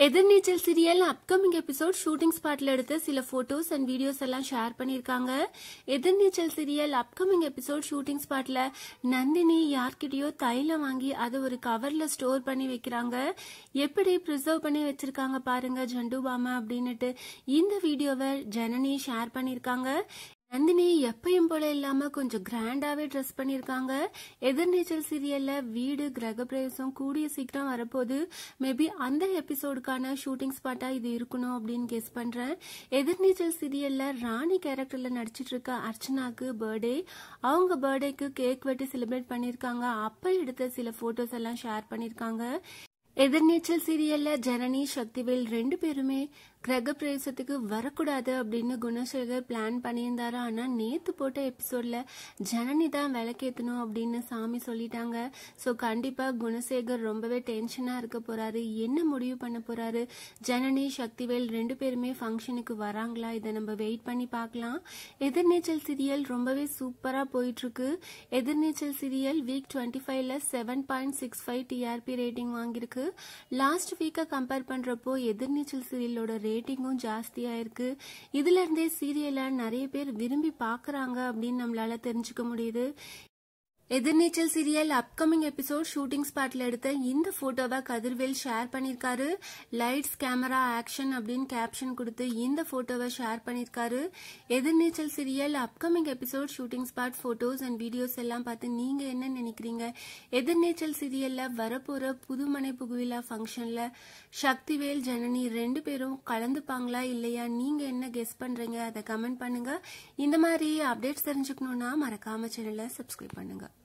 எதிர்நீச்சல் serial upcoming episode shooting ஸ்பாட்ல எடுத்த சில போட்டோஸ் அண்ட் வீடியோஸ் எல்லாம் ஷேர் பண்ணிருக்காங்க Ethirneechal serial upcoming episode shooting ஸ்பாட்ல நந்தினி யார்கிட்டயோ தைலம் வாங்கி அதை ஒரு கவர்ல ஸ்டோர் பண்ணி வைக்கிறாங்க எப்படி ப்ரிசர்வ் பண்ணி வச்சிருக்காங்க பாருங்க ஜண்டு பாமா அப்படின்னுட்டு இந்த வீடியோவை ஜனனி ஷேர் பண்ணிருக்காங்க நந்தினி எப்பயும் போல இல்லாம கொஞ்சம் கிராண்டாவே ட்ரெஸ் பண்ணிருக்காங்க எதிர்நீச்சல் சீரியல்ல வீடு கிரகப்பிரவேசம் கூடிய சீக்கிரம் வரப்போகுது மேபி அந்த எபிசோடுக்கான ஷூட்டிங் ஸ்பாட்டா இது இருக்கணும் அப்படின்னு கெஸ் பண்றேன் எதிர்நீச்சல் சீரியல்ல ராணி கேரக்டர்ல நடிச்சிட்டு இருக்க அர்ச்சனாக்கு பர்த்டே அவங்க பர்த்டேக்கு கேக் வெட்டி செலிப்ரேட் பண்ணிருக்காங்க அப்ப எடுத்த சில போட்டோஸ் எல்லாம் ஷேர் பண்ணிருக்காங்க எதிர்நீச்சல் சீரியல்ல ஜனனி சக்திவேல் ரெண்டு பேருமே கிரக பிரவேசத்துக்கு வரக்கூடாது அப்படின்னு குணசேகர் பிளான் பண்ணியிருந்தாரு ஆனா நேத்து போட்ட எபிசோட்ல ஜனனி தான் விளக்கேத்தணும் அப்படின்னு சாமி சொல்லிட்டாங்க ஸோ கண்டிப்பா குணசேகர் ரொம்பவே டென்ஷனா இருக்க போறாரு என்ன முடிவு பண்ண போறாரு ஜனனி சக்திவேல் ரெண்டு பேருமே ஃபங்க்ஷனுக்கு வராங்களா இதை நம்ம வெயிட் பண்ணி பார்க்கலாம் எதிர்நீச்சல் சீரியல் ரொம்பவே சூப்பரா போயிட்டு இருக்கு எதிர்நீச்சல் சீரியல் வீக் டுவெண்ட்டி ஃபைவ்ல seven point six five TRP rating வாங்கியிருக்கு லாஸ்ட் வீக்கை கம்பேர் பண்றப்போ எதிர்நீச்சல் சீரியலோட ரேட்டிங்கும் ஜாஸ்தியா இருக்கு இதுல இருந்தே சீரியலை நிறைய பேர் விரும்பி பாக்குறாங்க அப்படின்னு நம்மளால தெரிஞ்சுக்க முடியுது Ethirneechal serial upcoming episode shooting ஸ்பாட்ல எடுத்த இந்த போட்டோவை கதிர்வேல் ஷேர் பண்ணிருக்காரு லைட்ஸ் கேமரா ஆக்ஷன் அப்படின்னு கேப்ஷன் கொடுத்து இந்த போட்டோவை ஷேர் பண்ணிருக்காரு Ethirneechal serial upcoming episode shooting spot photos and videos எல்லாம் பார்த்து நீங்க என்ன நினைக்கிறீங்க எதிர்நீச்சல் சீரியல்ல வரப்போற புதுமனை புகுவிழா ஃபங்க்ஷன்ல சக்திவேல் ஜனனி ரெண்டு பேரும் கலந்துப்பாங்களா இல்லையா நீங்க என்ன கெஸ் பண்றீங்க அதை கமெண்ட் பண்ணுங்க இந்த மாதிரி அப்டேட்ஸ் தெரிஞ்சுக்கணும்னா மறக்காம சேனலை சப்ஸ்கிரைப் பண்ணுங்க